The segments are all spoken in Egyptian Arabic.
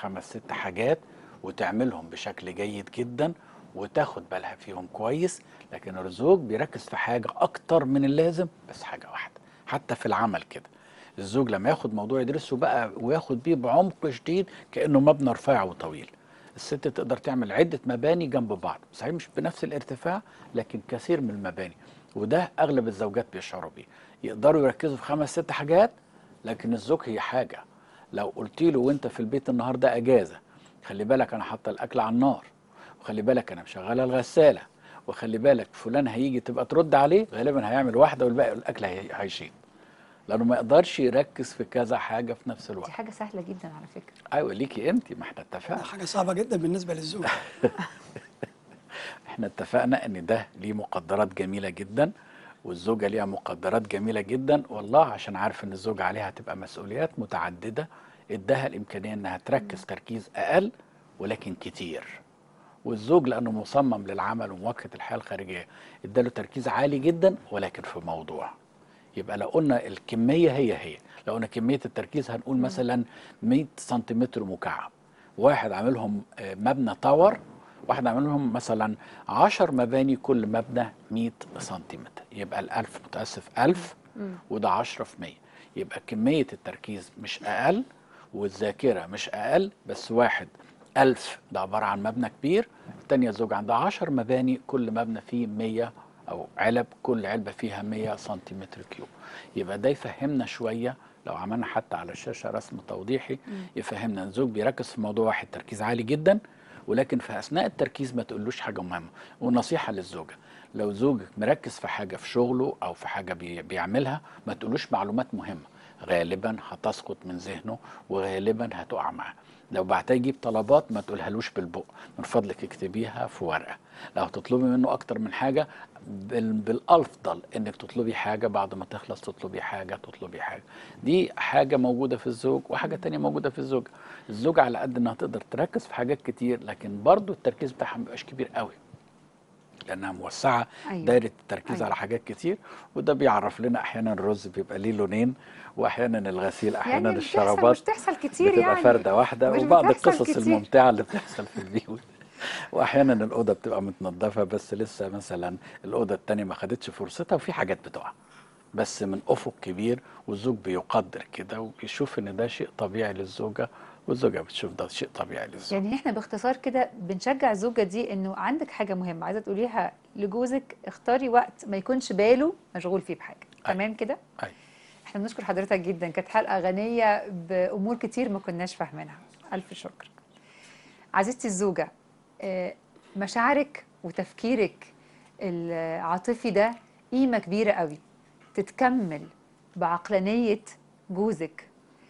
خمس ست حاجات وتعملهم بشكل جيد جدا وتاخد بالها فيهم كويس لكن الزوج بيركز في حاجة أكتر من اللازم بس حاجة واحدة حتى في العمل كده الزوج لما ياخد موضوع يدرسه بقى وياخد بيه بعمق شديد كأنه مبنى رفيع وطويل الست تقدر تعمل عدة مباني جنب بعض صحيح مش بنفس الارتفاع لكن كثير من المباني وده أغلب الزوجات بيشعروا بيه يقدروا يركزوا في خمس ست حاجات لكن الزوج هي حاجة لو قلت له وانت في البيت النهارده اجازه خلي بالك انا حاطه الاكل على النار وخلي بالك انا مشغله الغساله وخلي بالك فلان هيجي تبقى ترد عليه غالبا هيعمل واحده والباقي الاكل هي- هيشيط لانه ما يقدرش يركز في كذا حاجه في نفس دي الوقت حاجه سهله جدا على فكره ايوه ليكي انت ما احنا ده اتفقنا حاجه صعبه جدا بالنسبه للزوج احنا اتفقنا ان ده ليه مقدرات جميله جدا والزوجه ليها مقدرات جميله جدا والله عشان عارف ان الزوجه عليها هتبقى مسؤوليات متعدده اداها الامكانيه انها تركز تركيز اقل ولكن كتير والزوج لانه مصمم للعمل ومواجهه الحياه الخارجيه اداله تركيز عالي جدا ولكن في موضوع يبقى لو قلنا الكميه هي هي لو قلنا كميه التركيز هنقول مثلا 100 سنتيمتر مكعب واحد عاملهم آه، مبنى تاور واحد عاملهم مثلا 10 مباني كل مبنى 100 سنتيمتر يبقى الألف متأسف 1000 وده 10 في 100 يبقى كمية التركيز مش أقل والذاكرة مش أقل بس واحد ألف ده عبارة عن مبنى كبير التانية زوج عندها 10 مباني كل مبنى فيه 100 أو علب كل علبة فيها 100 سنتيمتر كيوب يبقى ده يفهمنا شوية لو عملنا حتى على الشاشة رسم توضيحي يفهمنا ان الزوج بيركز في موضوع واحد تركيز عالي جدا ولكن في اثناء التركيز ما تقولوش حاجه مهمه ونصيحه للزوجه لو زوجك مركز في حاجه في شغله او في حاجه بي بيعملها ما تقولوش معلومات مهمه غالبا هتسقط من ذهنه وغالبا هتقع معاه لو بعتها يجيب طلبات ما تقولهالوش بالبق من فضلك اكتبيها في ورقه لو تطلبي منه اكتر من حاجه بال- بالافضل انك تطلبي حاجه بعد ما تخلص تطلبي حاجه تطلبي حاجه دي حاجه موجوده في الزوج وحاجه تانية موجوده في الزوجه الزوجه على قد انها تقدر تركز في حاجات كتير لكن برضو التركيز بتاعها ما بيبقاش كبير قوي لانها موسعه أيوة. دايره التركيز أيوة. على حاجات كتير وده بيعرف لنا احيانا الرز بيبقى ليه لونين واحيانا الغسيل احيانا يعني بتحصل الشرابات مش تحصل كتير بتبقى يعني فرده واحده مش وبعض بتحصل القصص كتير. الممتعه اللي بتحصل في البيوت واحيانا الاوضه بتبقى متنظفه بس لسه مثلا الاوضه التانية ما خدتش فرصتها وفي حاجات بتقع بس من افق كبير والزوج بيقدر كده وبيشوف ان ده شيء طبيعي للزوجه والزوجه بتشوف ده شيء طبيعي للزوج يعني احنا باختصار كده بنشجع الزوجه دي انه عندك حاجه مهمه عايزه تقوليها لجوزك اختاري وقت ما يكونش باله مشغول فيه بحاجه أيوة. تمام كده أيوة. احنا بنشكر حضرتك جدا كانت حلقه غنيه بامور كتير ما كناش فاهمينها الف شكر عزيزتي الزوجه آه، مشاعرك وتفكيرك العاطفي ده قيمه كبيره قوي تتكمل بعقلانيه جوزك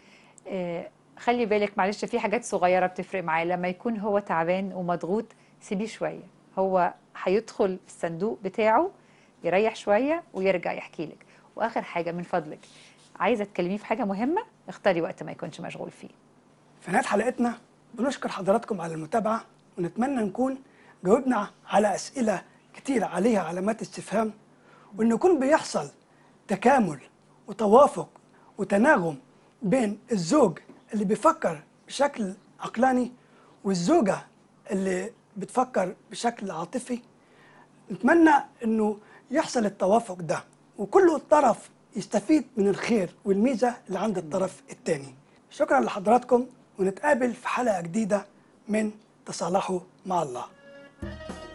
آه، خلي بالك معلش في حاجات صغيره بتفرق معاه لما يكون هو تعبان ومضغوط سيبيه شويه هو هيدخل في الصندوق بتاعه يريح شويه ويرجع يحكي لك واخر حاجه من فضلك عايزه تكلميه في حاجه مهمه اختاري وقت ما يكونش مشغول فيه في نهايه حلقتنا بنشكر حضراتكم على المتابعه ونتمنى نكون جاوبنا على اسئله كتير عليها علامات استفهام وان يكون بيحصل تكامل وتوافق وتناغم بين الزوج اللي بيفكر بشكل عقلاني والزوجه اللي بتفكر بشكل عاطفي نتمنى انه يحصل التوافق ده وكل طرف يستفيد من الخير والميزه اللي عند الطرف الثاني شكرا لحضراتكم ونتقابل في حلقه جديده من تصالحوا مع الله